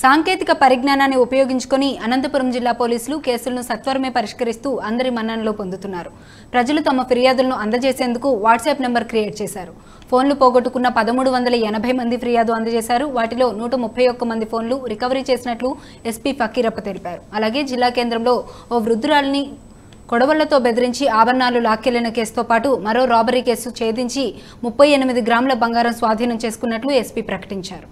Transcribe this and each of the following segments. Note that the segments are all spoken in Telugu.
సాంకేతిక పరిజ్ఞానాన్ని ఉపయోగించుకొని అనంతపురం జిల్లా పోలీసులు కేసులను సత్వరమే పరిష్కరిస్తూ అందరి మన్ననలు పొందుతున్నారు ప్రజలు తమ ఫిర్యాదులను అందజేసేందుకు వాట్సాప్ నెంబర్ క్రియేట్ చేశారు ఫోన్లు పోగొట్టుకున్న పదమూడు వందల ఎనభై మంది ఫిర్యాదు అందజేశారు వాటిలో నూట ముప్పై ఒక్క మంది ఫోన్లు రికవరీ చేసినట్లు ఎస్పీ ఫకీరప్ప తెలిపారు అలాగే జిల్లా కేంద్రంలో ఓ వృద్ధురాలిని కొడవళ్లతో బెదిరించి ఆభరణాలు లాక్కెళ్లిన కేసుతో పాటు మరో రాబరీ కేసు ఛేదించి ముప్పై ఎనిమిది గ్రాముల బంగారం స్వాధీనం చేసుకున్నట్లు ఎస్పీ ప్రకటించారు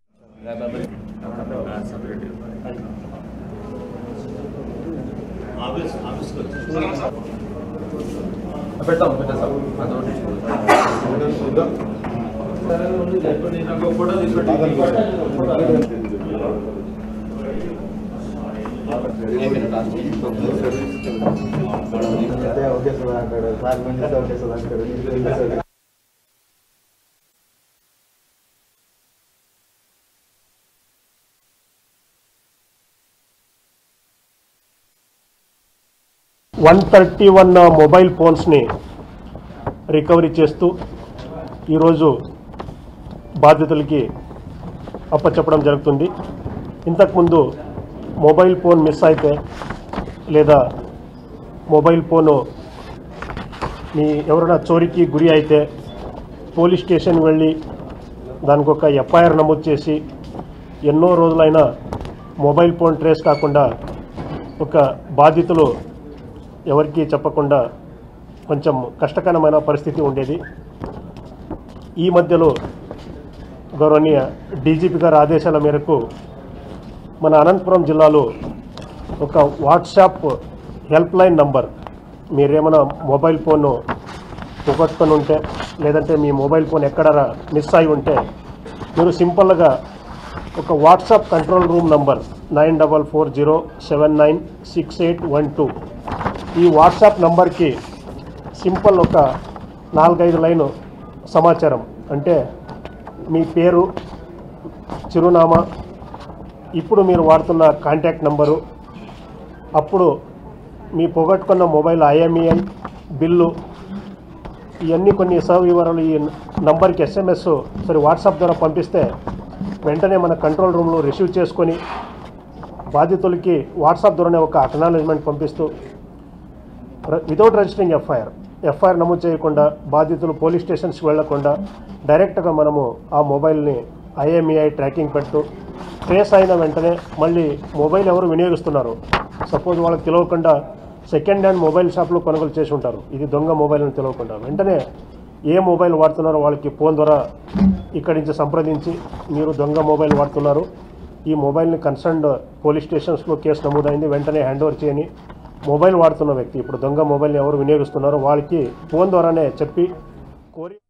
ఆఫీస్ ఆఫీస్కి వచ్చి పెడతాం పెట్టేస్తాం అదొకటి ఫోటో ఓకే సార్ అంటాడు సార్ మంచి సార్ ఓకే సార్ అంటాడు వన్ థర్టీ వన్ మొబైల్ ఫోన్స్ని రికవరీ చేస్తూ ఈరోజు బాధితులకి అప్పచెప్పడం జరుగుతుంది ఇంతకుముందు మొబైల్ ఫోన్ మిస్ అయితే లేదా మొబైల్ ఫోను మీ ఎవరైనా చోరీకి గురి అయితే పోలీస్ స్టేషన్ వెళ్ళి దానికి ఒక ఎఫ్ఐఆర్ నమోదు చేసి ఎన్నో రోజులైనా మొబైల్ ఫోన్ ట్రేస్ కాకుండా ఒక బాధితులు ఎవరికీ చెప్పకుండా కొంచెం కష్టకరమైన పరిస్థితి ఉండేది ఈ మధ్యలో గౌరవనీయ డీజీపీ గారి ఆదేశాల మేరకు మన అనంతపురం జిల్లాలో ఒక వాట్సాప్ హెల్ప్ లైన్ నంబర్ మీరేమైనా మొబైల్ ఫోన్ పోగొట్టుకొని ఉంటే లేదంటే మీ మొబైల్ ఫోన్ ఎక్కడ మిస్ అయి ఉంటే మీరు సింపుల్గా ఒక WhatsApp control room number nine double four zero seven nine six eight one two ఈ వాట్సాప్ నంబర్కి సింపుల్ ఒక నాలుగైదు లైను సమాచారం అంటే మీ పేరు చిరునామా ఇప్పుడు మీరు వాడుతున్న కాంటాక్ట్ నంబరు అప్పుడు మీ పొగట్టుకున్న మొబైల్ ఐఎంఈఐ బిల్లు ఇవన్నీ కొన్ని సర్వ్ వివరాలు ఈ నంబర్కి ఎస్ఎంఎస్ సరే వాట్సాప్ ద్వారా పంపిస్తే వెంటనే మన కంట్రోల్ రూమ్లో రిసీవ్ చేసుకొని బాధితులకి వాట్సాప్ ద్వారానే ఒక అక్నాలజ్మెంట్ పంపిస్తూ వితౌట్ రిజిస్టరింగ్ ఎఫ్ఐఆర్ ఎఫ్ఐఆర్ నమోదు చేయకుండా బాధితులు పోలీస్ స్టేషన్స్కి వెళ్లకుండా డైరెక్ట్గా మనము ఆ మొబైల్ని ఐఎంఈఐ ట్రాకింగ్ పెడుతూ ట్రేస్ అయిన వెంటనే మళ్ళీ మొబైల్ ఎవరు వినియోగిస్తున్నారు సపోజ్ వాళ్ళకి తెలియకుండా సెకండ్ హ్యాండ్ మొబైల్ షాప్లో కొనుగోలు చేసి ఉంటారు ఇది దొంగ మొబైల్ అని తెలియకుండా వెంటనే ఏ మొబైల్ వాడుతున్నారో వాళ్ళకి ఫోన్ ద్వారా ఇక్కడి నుంచి సంప్రదించి మీరు దొంగ మొబైల్ వాడుతున్నారు ఈ మొబైల్ని కన్సర్న్డ్ పోలీస్ స్టేషన్స్లో కేసు నమోదైంది వెంటనే హ్యాండ్ ఓవర్ చేయని మొబైల్ వాడుతున్న వ్యక్తి ఇప్పుడు దొంగ మొబైల్ని ఎవరు వినియోగిస్తున్నారో వాళ్ళకి ఫోన్ ద్వారానే చెప్పి కోరి